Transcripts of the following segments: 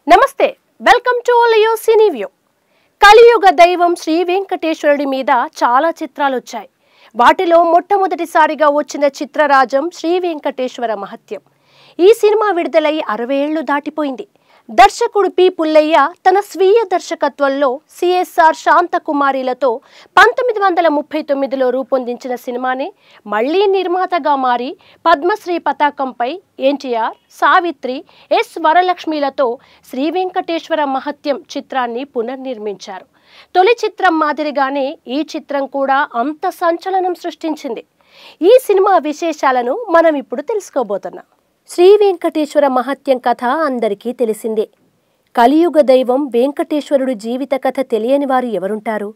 నమస్తే welcome to ఓలయో cine view కలియుగ దైవం శ్రీ వెంకటేశ్వరుడి మీద చాలా చిత్రాలు వచ్చాయి వాటిలో మొట్టమొదటిసారిగా వచ్చిన చిత్రరాజం శ్రీ వెంకటేశ్వర మహత్యం ఈ సినిమా విడుదలై అరవై ఏళ్లు దాటిపోయింది దర్శకుడు పి పుల్లయ్య తన స్వీయ దర్శకత్వంలో సిఎస్ఆర్ శాంతకుమారిలతో పంతొమ్మిది వందల ముప్పై తొమ్మిదిలో రూపొందించిన సినిమానే మళ్లీ నిర్మాతగా మారి పద్మశ్రీ పతాకంపై ఎన్టీఆర్ సావిత్రి ఎస్ వరలక్ష్మిలతో శ్రీ వెంకటేశ్వర మహత్యం చిత్రాన్ని పునర్నిర్మించారు తొలి చిత్రం మాదిరిగానే ఈ చిత్రం కూడా అంత సంచలనం సృష్టించింది ఈ సినిమా విశేషాలను మనం ఇప్పుడు తెలుసుకోబోతున్నాం శ్రీ వెంకటేశ్వర మహత్యం కథ అందరికీ తెలిసిందే కలియుగ దైవం వెంకటేశ్వరుడు జీవిత కథ తెలియని వారు ఎవరుంటారు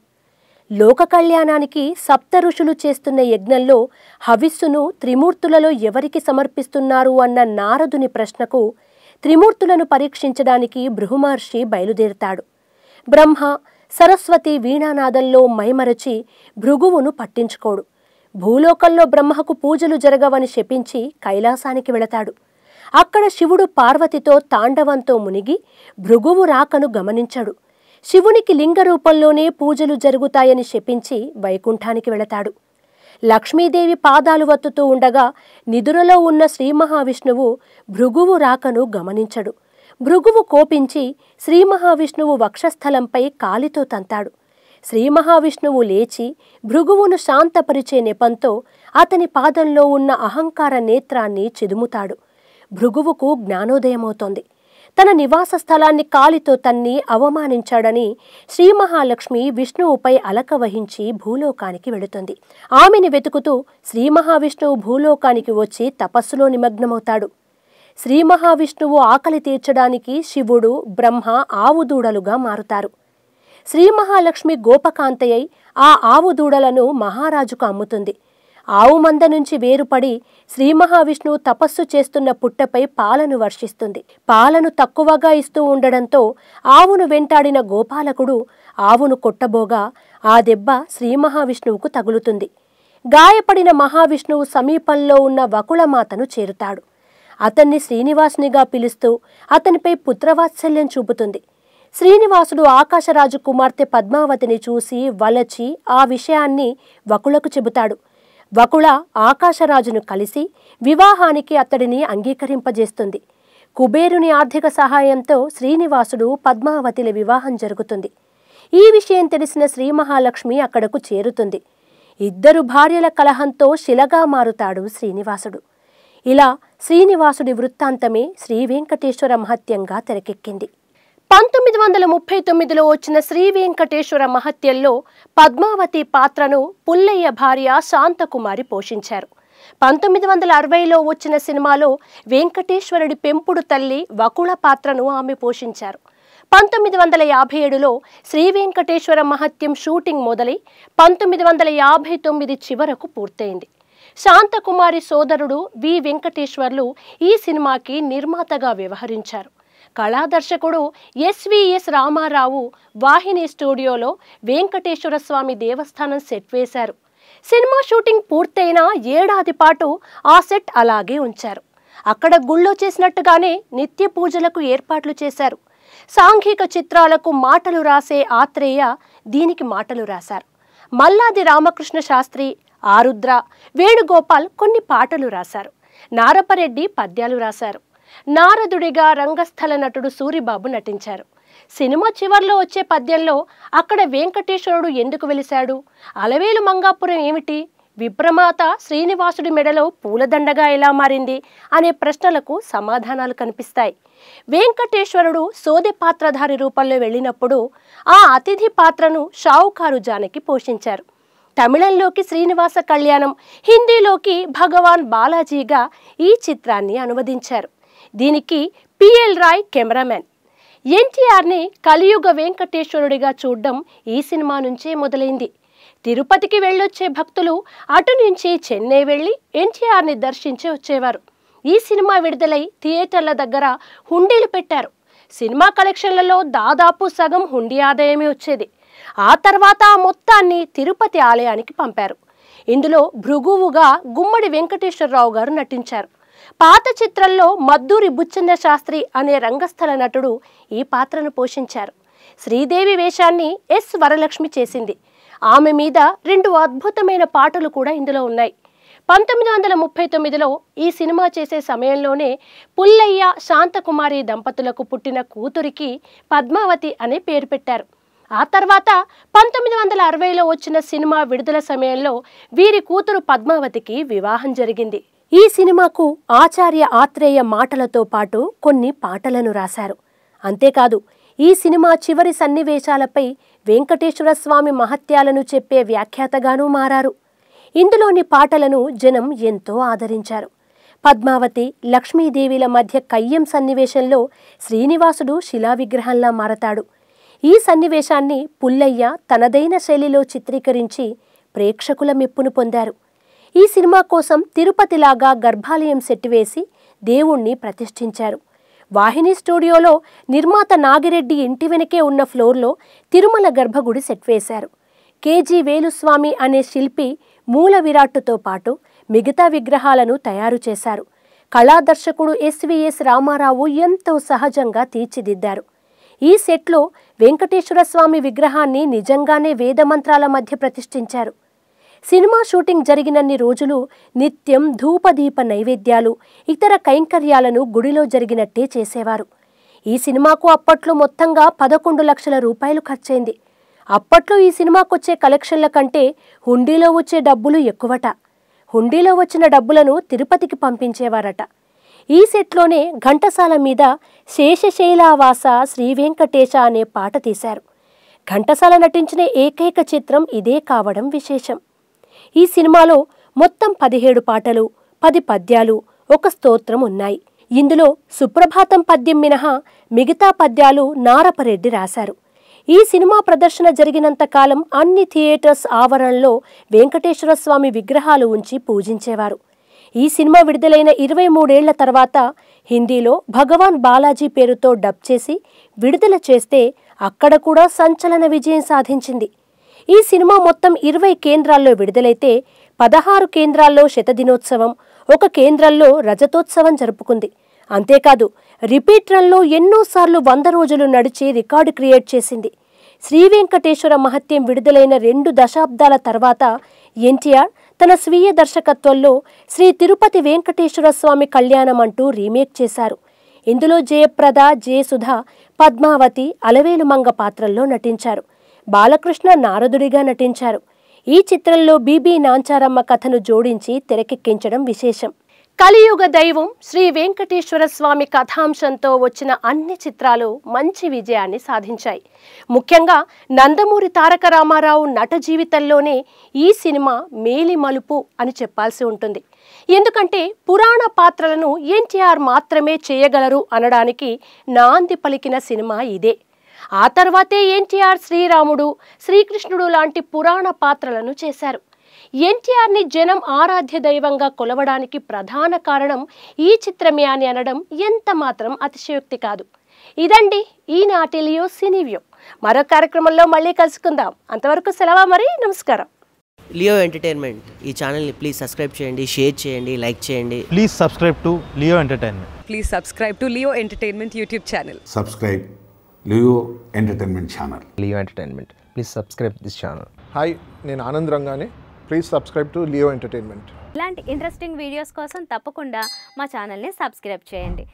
లోక కళ్యాణానికి సప్త ఋషులు చేస్తున్న యజ్ఞంలో హవిస్సును త్రిమూర్తులలో ఎవరికి సమర్పిస్తున్నారు అన్న నారదుని ప్రశ్నకు త్రిమూర్తులను పరీక్షించడానికి బృహమహర్షి బయలుదేరుతాడు బ్రహ్మ సరస్వతి వీణానాదంలో మైమరచి భృగువును పట్టించుకోడు భూలోకంలో బ్రహ్మకు పూజలు జరగవని శపించి కైలాసానికి వెళతాడు అక్కడ శివుడు పార్వతితో తాండవంతో మునిగి భృగువు రాకను గమనించాడు శివునికి లింగ రూపంలోనే పూజలు జరుగుతాయని శపించి వైకుంఠానికి వెళతాడు లక్ష్మీదేవి పాదాలు వత్తుతూ ఉండగా నిదురలో ఉన్న శ్రీ మహావిష్ణువు భృగువు రాకను గమనించడు భృగువు కోపించి శ్రీ మహావిష్ణువు వక్షస్థలంపై కాలితో తంతాడు శ్రీ మహావిష్ణువు లేచి భృగువును శాంతపరిచే నెపంతో అతని పాదంలో ఉన్న అహంకార నేత్రాన్ని చిదుముతాడు భృగువుకు జ్ఞానోదయమవుతోంది తన నివాస స్థలాన్ని కాలితో తన్ని అవమానించాడని శ్రీ మహాలక్ష్మి విష్ణువుపై అలక వహించి భూలోకానికి వెళుతుంది ఆమెని వెతుకుతూ శ్రీ మహావిష్ణువు భూలోకానికి వచ్చి తపస్సులో నిమగ్నమవుతాడు శ్రీ మహావిష్ణువు ఆకలి తీర్చడానికి శివుడు బ్రహ్మ ఆవు దూడలుగా మారుతారు శ్రీ మహాలక్ష్మి గోపకాంతయ్య ఆ ఆవు దూడలను మహారాజుకు అమ్ముతుంది ఆవు మంద నుంచి వేరుపడి శ్రీ మహావిష్ణువు తపస్సు చేస్తున్న పుట్టపై పాలను వర్షిస్తుంది పాలను తక్కువగా ఇస్తూ ఉండడంతో ఆవును వెంటాడిన గోపాలకుడు ఆవును కొట్టబోగా ఆ దెబ్బ శ్రీ మహావిష్ణువుకు తగులుతుంది గాయపడిన మహావిష్ణువు సమీపంలో ఉన్న వకుళమాతను చేరుతాడు అతన్ని శ్రీనివాసునిగా పిలుస్తూ అతనిపై పుత్రవాత్సల్యం చూపుతుంది శ్రీనివాసుడు ఆకాశరాజు కుమార్తె పద్మావతిని చూసి వలచి ఆ విషయాన్ని వకులకు చెబుతాడు వకుళ ఆకాశరాజును కలిసి వివాహానికి అతడిని అంగీకరింపజేస్తుంది కుబేరుని ఆర్థిక సహాయంతో శ్రీనివాసుడు పద్మావతిల వివాహం జరుగుతుంది ఈ విషయం తెలిసిన శ్రీ మహాలక్ష్మి అక్కడకు చేరుతుంది ఇద్దరు భార్యల కలహంతో శిలగా మారుతాడు శ్రీనివాసుడు ఇలా శ్రీనివాసుడి వృత్తాంతమే శ్రీ వెంకటేశ్వర మహత్యంగా తెరకెక్కింది పంతొమ్మిది వందల ముప్పై తొమ్మిదిలో వచ్చిన శ్రీ వెంకటేశ్వర మహత్యంలో పద్మావతి పాత్రను పుల్లయ్య భార్య శాంతకుమారి పోషించారు పంతొమ్మిది వందల అరవైలో వచ్చిన సినిమాలో వెంకటేశ్వరుడి పెంపుడు తల్లి వకుళ పాత్రను ఆమె పోషించారు పంతొమ్మిది వందల యాభై ఏడులో శ్రీ వెంకటేశ్వర మహత్యం షూటింగ్ మొదలై పంతొమ్మిది వందల యాభై తొమ్మిది చివరకు పూర్తయింది శాంతకుమారి సోదరుడు వి వెంకటేశ్వర్లు ఈ సినిమాకి నిర్మాతగా వ్యవహరించారు కళాదర్శకుడు ఎస్విఎస్ రామారావు వాహిని స్టూడియోలో వెంకటేశ్వర స్వామి దేవస్థానం సెట్ వేశారు సినిమా షూటింగ్ పూర్తయిన ఏడాది పాటు ఆ సెట్ అలాగే ఉంచారు అక్కడ గుళ్ళో చేసినట్టుగానే నిత్య పూజలకు ఏర్పాట్లు చేశారు సాంఘిక చిత్రాలకు మాటలు రాసే ఆత్రేయ దీనికి మాటలు రాశారు మల్లాది రామకృష్ణ శాస్త్రి ఆరుద్ర వేణుగోపాల్ కొన్ని పాటలు రాశారు నారపరెడ్డి పద్యాలు రాశారు నారదుడిగా రంగస్థల నటుడు సూరిబాబు నటించారు సినిమా చివర్లో వచ్చే పద్యంలో అక్కడ వెంకటేశ్వరుడు ఎందుకు వెలిశాడు అలవేలు మంగాపురం ఏమిటి విప్రమాత శ్రీనివాసుడి మెడలో పూలదండగా ఎలా మారింది అనే ప్రశ్నలకు సమాధానాలు కనిపిస్తాయి వెంకటేశ్వరుడు సోదె పాత్రధారి రూపంలో వెళ్ళినప్పుడు ఆ అతిథి పాత్రను షావుకారు జానకి పోషించారు తమిళంలోకి శ్రీనివాస కళ్యాణం హిందీలోకి భగవాన్ బాలాజీగా ఈ చిత్రాన్ని అనువదించారు దీనికి పిఎల్ రాయ్ కెమెరామెన్ ఎన్టీఆర్ని కలియుగ వెంకటేశ్వరుడిగా చూడడం ఈ సినిమా నుంచే మొదలైంది తిరుపతికి వెళ్ళొచ్చే భక్తులు అటు నుంచి చెన్నై వెళ్ళి ఎన్టీఆర్ని దర్శించి వచ్చేవారు ఈ సినిమా విడుదలై థియేటర్ల దగ్గర హుండీలు పెట్టారు సినిమా కలెక్షన్లలో దాదాపు సగం హుండీ ఆదాయమే వచ్చేది ఆ తర్వాత ఆ మొత్తాన్ని తిరుపతి ఆలయానికి పంపారు ఇందులో భృగువుగా గుమ్మడి వెంకటేశ్వరరావు గారు నటించారు పాత చిత్రంలో మద్దూరి బుచ్చన్న శాస్త్రి అనే రంగస్థల నటుడు ఈ పాత్రను పోషించారు శ్రీదేవి వేషాన్ని ఎస్ వరలక్ష్మి చేసింది ఆమె మీద రెండు అద్భుతమైన పాటలు కూడా ఇందులో ఉన్నాయి పంతొమ్మిది వందల ముప్పై తొమ్మిదిలో ఈ సినిమా చేసే సమయంలోనే పుల్లయ్య శాంతకుమారి దంపతులకు పుట్టిన కూతురికి పద్మావతి అనే పేరు పెట్టారు ఆ తర్వాత పంతొమ్మిది వందల అరవైలో వచ్చిన సినిమా విడుదల సమయంలో వీరి కూతురు పద్మావతికి వివాహం జరిగింది ఈ సినిమాకు ఆచార్య ఆత్రేయ మాటలతో పాటు కొన్ని పాటలను రాశారు అంతేకాదు ఈ సినిమా చివరి సన్నివేశాలపై వెంకటేశ్వర స్వామి మహత్యాలను చెప్పే వ్యాఖ్యాతగానూ మారారు ఇందులోని పాటలను జనం ఎంతో ఆదరించారు పద్మావతి లక్ష్మీదేవిల మధ్య కయ్యం సన్నివేశంలో శ్రీనివాసుడు శిలా విగ్రహంలా మారతాడు ఈ సన్నివేశాన్ని పుల్లయ్య తనదైన శైలిలో చిత్రీకరించి ప్రేక్షకుల మెప్పును పొందారు ఈ సినిమా కోసం తిరుపతిలాగా గర్భాలయం సెట్ వేసి దేవుణ్ణి ప్రతిష్ఠించారు వాహిని స్టూడియోలో నిర్మాత నాగిరెడ్డి ఇంటి వెనకే ఉన్న ఫ్లోర్లో తిరుమల గర్భగుడి సెట్ వేశారు కేజీ వేలుస్వామి అనే శిల్పి మూల విరాట్టుతో పాటు మిగతా విగ్రహాలను తయారు చేశారు కళాదర్శకుడు ఎస్విఎస్ రామారావు ఎంతో సహజంగా తీర్చిదిద్దారు ఈ సెట్లో వెంకటేశ్వర స్వామి విగ్రహాన్ని నిజంగానే వేదమంత్రాల మధ్య ప్రతిష్ఠించారు సినిమా షూటింగ్ జరిగినన్ని రోజులు నిత్యం ధూపదీప నైవేద్యాలు ఇతర కైంకర్యాలను గుడిలో జరిగినట్టే చేసేవారు ఈ సినిమాకు అప్పట్లో మొత్తంగా పదకొండు లక్షల రూపాయలు ఖర్చయింది అప్పట్లో ఈ సినిమాకొచ్చే కలెక్షన్ల కంటే హుండీలో వచ్చే డబ్బులు ఎక్కువట హుండీలో వచ్చిన డబ్బులను తిరుపతికి పంపించేవారట ఈ సెట్లోనే ఘంటసాల మీద శేషశైలావాస శ్రీ వెంకటేశ అనే పాట తీశారు ఘంటసాల నటించిన ఏకైక చిత్రం ఇదే కావడం విశేషం ఈ సినిమాలో మొత్తం పదిహేడు పాటలు పది పద్యాలు ఒక స్తోత్రం ఉన్నాయి ఇందులో సుప్రభాతం పద్యం మినహా మిగతా పద్యాలు నారపరెడ్డి రాశారు ఈ సినిమా ప్రదర్శన జరిగినంత కాలం అన్ని థియేటర్స్ ఆవరణలో వెంకటేశ్వర స్వామి విగ్రహాలు ఉంచి పూజించేవారు ఈ సినిమా విడుదలైన ఇరవై మూడేళ్ల తర్వాత హిందీలో భగవాన్ బాలాజీ పేరుతో డబ్ చేసి విడుదల చేస్తే అక్కడ కూడా సంచలన విజయం సాధించింది ఈ సినిమా మొత్తం ఇరవై కేంద్రాల్లో విడుదలైతే పదహారు కేంద్రాల్లో శతదినోత్సవం ఒక కేంద్రంలో రజతోత్సవం జరుపుకుంది అంతేకాదు రిపీట్ రన్లో ఎన్నోసార్లు వంద రోజులు నడిచి రికార్డు క్రియేట్ చేసింది శ్రీ వెంకటేశ్వర మహత్యం విడుదలైన రెండు దశాబ్దాల తర్వాత ఎన్టీఆర్ తన స్వీయ దర్శకత్వంలో శ్రీ తిరుపతి వెంకటేశ్వర స్వామి కళ్యాణం అంటూ రీమేక్ చేశారు ఇందులో జయప్రద జయసుధ పద్మావతి అలవేలు మంగ పాత్రల్లో నటించారు బాలకృష్ణ నారదుడిగా నటించారు ఈ చిత్రంలో బీబీ నాంచారమ్మ కథను జోడించి తెరకెక్కించడం విశేషం కలియుగ దైవం శ్రీ వెంకటేశ్వర స్వామి కథాంశంతో వచ్చిన అన్ని చిత్రాలు మంచి విజయాన్ని సాధించాయి ముఖ్యంగా నందమూరి తారక రామారావు నట జీవితంలోనే ఈ సినిమా మేలి మలుపు అని చెప్పాల్సి ఉంటుంది ఎందుకంటే పురాణ పాత్రలను ఎన్టీఆర్ మాత్రమే చేయగలరు అనడానికి నాంది పలికిన సినిమా ఇదే ఆ తర్వాతే ఎన్టీఆర్ శ్రీరాముడు శ్రీకృష్ణుడు లాంటి పురాణ పాత్రలను చేశారు ఎన్టీఆర్ని జనం ఆరాధ్య దైవంగా కొలవడానికి ప్రధాన కారణం ఈ చిత్రమే అని అనడం ఎంత మాత్రం అతిశయోక్తి కాదు ఇదండి ఈనాటి లియో సినీవ్యూ మరో కార్యక్రమంలో మళ్ళీ కలుసుకుందాం అంతవరకు సెలవా మరి నమస్కారం లియో ఎంటర్టైన్మెంట్ ఈ ఛానల్ని ప్లీజ్ సబ్స్క్రైబ్ చేయండి షేర్ చేయండి లైక్ చేయండి Please subscribe to Leo Entertainment. Please subscribe to Leo Entertainment YouTube channel. subscribe Leo Entertainment Channel. Leo Entertainment. Please subscribe this channel. Hi నేను ఆనంద్ రంగానే please subscribe to Leo entertainment ఇలాంటి interesting videos కోసం తప్పకుండా మా ఛానల్ని subscribe చేయండి